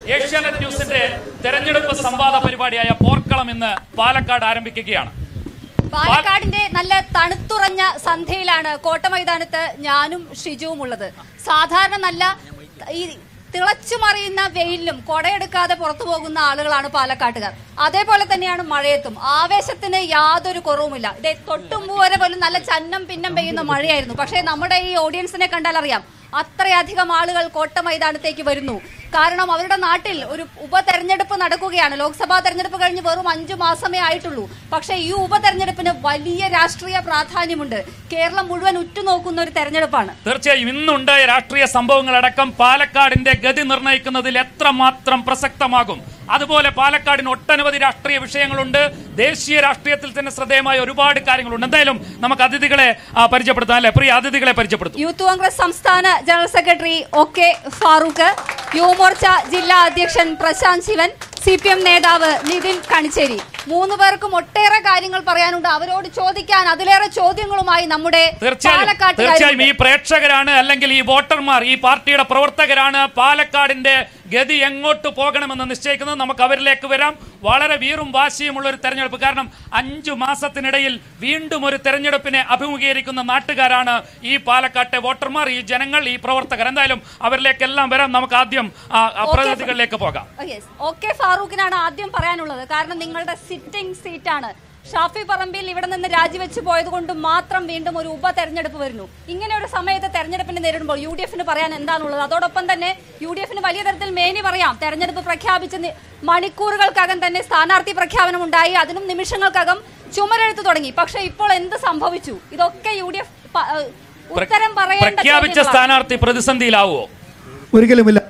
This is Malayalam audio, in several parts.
ഏഷ്യാനെറ്റ് ന്യൂസിന്റെ തെരഞ്ഞെടുപ്പ് സംവാദ പരിപാടിയായ പോർക്കളം ഇന്ന് പാലക്കാട് ആരംഭിക്കുകയാണ് പാലക്കാടിന്റെ നല്ല തണുത്തുറഞ്ഞ സന്ധ്യയിലാണ് കോട്ട മൈതാനത്ത് ഞാനും ഷിജുവും ഉള്ളത് സാധാരണ നല്ല ഈ തിളച്ചു മറിയുന്ന വെയിലിലും കൊടയെടുക്കാതെ പുറത്തു പോകുന്ന ആളുകളാണ് പാലക്കാട്ടുകാർ അതേപോലെ തന്നെയാണ് മഴയത്തും ആവേശത്തിന് യാതൊരു കുറവുമില്ല ഇതേ തൊട്ടുമ്പ് വരെ പോലും നല്ല ചന്നം പിന്നം പെയ്യുന്ന മഴയായിരുന്നു പക്ഷേ നമ്മുടെ ഈ ഓഡിയൻസിനെ കണ്ടാൽ അറിയാം അത്രയധികം ആളുകൾ കോട്ട മൈതാനത്തേക്ക് വരുന്നു കാരണം അവരുടെ നാട്ടിൽ ഒരു ഉപതെരഞ്ഞെടുപ്പ് നടക്കുകയാണ് ലോക്സഭാ തെരഞ്ഞെടുപ്പ് കഴിഞ്ഞ് വെറും അഞ്ചു മാസമേ ആയിട്ടുള്ളൂ പക്ഷേ ഈ ഉപതെരഞ്ഞെടുപ്പിന് വലിയ രാഷ്ട്രീയ പ്രാധാന്യമുണ്ട് കേരളം മുഴുവൻ ഉറ്റുനോക്കുന്ന ഒരു തെരഞ്ഞെടുപ്പാണ് തീർച്ചയായും ഇന്നുണ്ടായ രാഷ്ട്രീയ സംഭവങ്ങളടക്കം പാലക്കാടിന്റെ ഗതി നിർണ്ണയിക്കുന്നതിൽ എത്രമാത്രം പ്രസക്തമാകും അതുപോലെ പാലക്കാടിന് ഒട്ടനവധി രാഷ്ട്രീയ വിഷയങ്ങളുണ്ട് ദേശീയ രാഷ്ട്രീയത്തിൽ തന്നെ ശ്രദ്ധേയമായ ഒരുപാട് കാര്യങ്ങളുണ്ട് എന്തായാലും നമുക്ക് അതിഥികളെ ആ, പരിചയപ്പെടുത്താം അല്ലെ പ്രിയ അതിഥികളെ പരിചയപ്പെടുത്തും യൂത്ത് കോൺഗ്രസ് സംസ്ഥാന general secretary O K Farooq യുവമോർച്ച ജില്ലാ അധ്യക്ഷൻ Prashanth Shivan C P M നേതാവ് നിതിൻ കണിച്ചേരി മൂന്ന് പേർക്കും ഒട്ടേറെ കാര്യങ്ങൾ പറയാനുണ്ട് അവരോട് ചോദിക്കാൻ അതിലേറെ ചോദ്യങ്ങളുമായി നമ്മുടെ തീർച്ചയായും തീർച്ചയായും പാലക്കാട്ടുകാരുണ്ട് ഈ പ്രേക്ഷകരാണ് അല്ലെങ്കിൽ ഈ വോട്ടർമാർ ഈ പാർട്ടിയുടെ പ്രവർത്തകരാണ് പാലക്കാടിന്റെ ഗതി എങ്ങോട്ട് പോകണമെന്ന് നിശ്ചയിക്കുന്നത് നമുക്ക് അവരിലേക്ക് വരാം വളരെ വീറും വാശിയുമുള്ള ഒരു തെരഞ്ഞെടുപ്പ് കാരണം അഞ്ചു മാസത്തിനിടയിൽ വീണ്ടും ഒരു തെരഞ്ഞെടുപ്പിനെ അഭിമുഖീകരിക്കുന്ന നാട്ടുകാരാണ് ഈ പാലക്കാട്ടെ വോട്ടർമാർ ഈ ജനങ്ങൾ ഈ പ്രവർത്തകർ എന്തായാലും അവരിലേക്കെല്ലാം വരാം നമുക്ക് ആദ്യം ആ, ആ പ്രതിനിധികളിലേക്ക് പോകാം ഒ കെ ഫാറൂഖിനാണ് ആദ്യം പറയാനുള്ളത് കാരണം നിങ്ങളുടെ സിറ്റിംഗ് സീറ്റാണ് ഷാഫി പറമ്പിൽ ഇവിടെ നിന്ന് രാജിവെച്ച് പോയത് കൊണ്ട് മാത്രം വീണ്ടും ഒരു ഉപതെരഞ്ഞെടുപ്പ് വരുന്നു ഇങ്ങനെ ഒരു സമയത്ത് തെരഞ്ഞെടുപ്പിനെ നേരിടുമ്പോൾ യു ഡി എഫിന് പറയാൻ എന്താണുള്ളത് അതോടൊപ്പം തന്നെ യു ഡി എഫിന് വലിയ തരത്തിൽ മേനി പറയാം തെരഞ്ഞെടുപ്പ് പ്രഖ്യാപിച്ച നി- മണിക്കൂറുകൾക്കകം തന്നെ സ്ഥാനാർത്ഥി പ്രഖ്യാപനം ഉണ്ടായി അതിനും നിമിഷങ്ങൾക്കകം ചുമരെഴുത്ത് തുടങ്ങി പക്ഷെ ഇപ്പോൾ എന്ത് സംഭവിച്ചു ഇതൊക്കെ യു ഡി എഫ് ഉത്തരം പറയേണ്ട പ്രഖ്യാപിച്ച ചോദ്യങ്ങളാണ്. സ്ഥാനാർത്ഥി പ്രതിസന്ധിയിലാവുമോ ഒരിക്കലുമില്ല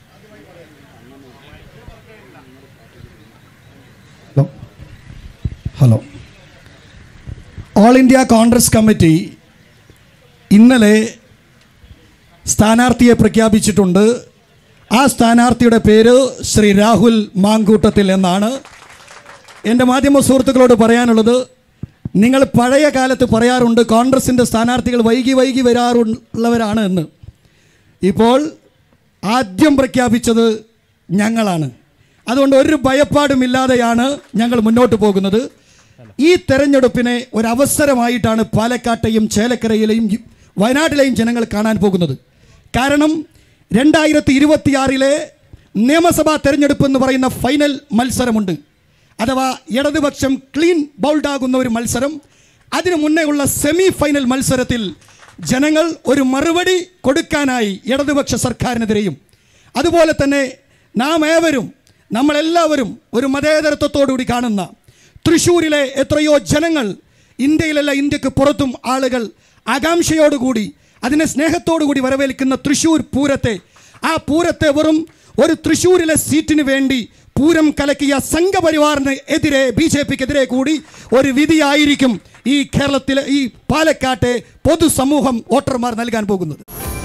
hello hello All India Congress Committee ഇന്നലെ സ്ഥാനാർത്ഥിയെ പ്രഖ്യാപിച്ചിട്ടുണ്ട് ആ സ്ഥാനാർത്ഥിയുടെ പേര് ശ്രീ രാഹുൽ മാങ്കൂട്ടത്തിൽ എന്നാണ് എൻ്റെ മാധ്യമ സുഹൃത്തുക്കളോട് പറയാനുള്ളത് നിങ്ങൾ പഴയ കാലത്ത് പറയാറുണ്ട് കോൺഗ്രസിൻ്റെ സ്ഥാനാർത്ഥികൾ വൈകി വൈകി വരാറുള്ളവരാണ് എന്ന് ഇപ്പോൾ ആദ്യം പ്രഖ്യാപിച്ചത് ഞങ്ങളാണ് അതുകൊണ്ട് ഒരു ഭയപ്പാടുമില്ലാതെയാണ് ഞങ്ങൾ മുന്നോട്ട് പോകുന്നത് ഈ തെരഞ്ഞെടുപ്പിനെ ഒരവസരമായിട്ടാണ് പാലക്കാട്ടെയും ചേലക്കരയിലെയും യു- വയനാട്ടിലെയും ജനങ്ങൾ കാണാൻ പോകുന്നത് കാരണം രണ്ടായിരത്തി ഇരുപത്തിയാറിലെ നിയമസഭാ തെരഞ്ഞെടുപ്പ് എന്ന് പറയുന്ന ഫൈനൽ മത്സരമുണ്ട് അഥവാ ഇടതുപക്ഷം ക്ലീൻ ബൗൾഡാകുന്ന ഒരു മത്സരം അതിനു മുന്നേ ഉള്ള സെമി ഫൈനൽ മത്സരത്തിൽ ജനങ്ങൾ ഒരു മറുപടി കൊടുക്കാനായി ഇടതുപക്ഷ സർക്കാരിനെതിരെയും അതുപോലെ തന്നെ നാം ഏവരും നമ്മളെല്ലാവരും ഒരു മതേതരത്വത്തോടുകൂടി കാണുന്ന തൃശ്ശൂരിലെ എത്രയോ ജനങ്ങൾ ഇന്ത്യയിലല്ല ഇന്ത്യക്ക് പുറത്തും ആളുകൾ ആകാംക്ഷയോടുകൂടി അതിനെ സ്നേഹത്തോടുകൂടി വരവേൽക്കുന്ന തൃശ്ശൂർ പൂരത്തെ ആ പൂരത്തെ വെറും ഒരു തൃശ്ശൂരിലെ സീറ്റിന് വേണ്ടി പൂരം കലക്കിയ സംഘപരിവാറിന് എതിരെ ബി ജെ പിക്കെതിരെ കൂടി ഒരു വിധിയായിരിക്കും ഈ കേരളത്തിലെ ഈ പാലക്കാട്ടെ പൊതുസമൂഹം വോട്ടർമാർ നൽകാൻ പോകുന്നത്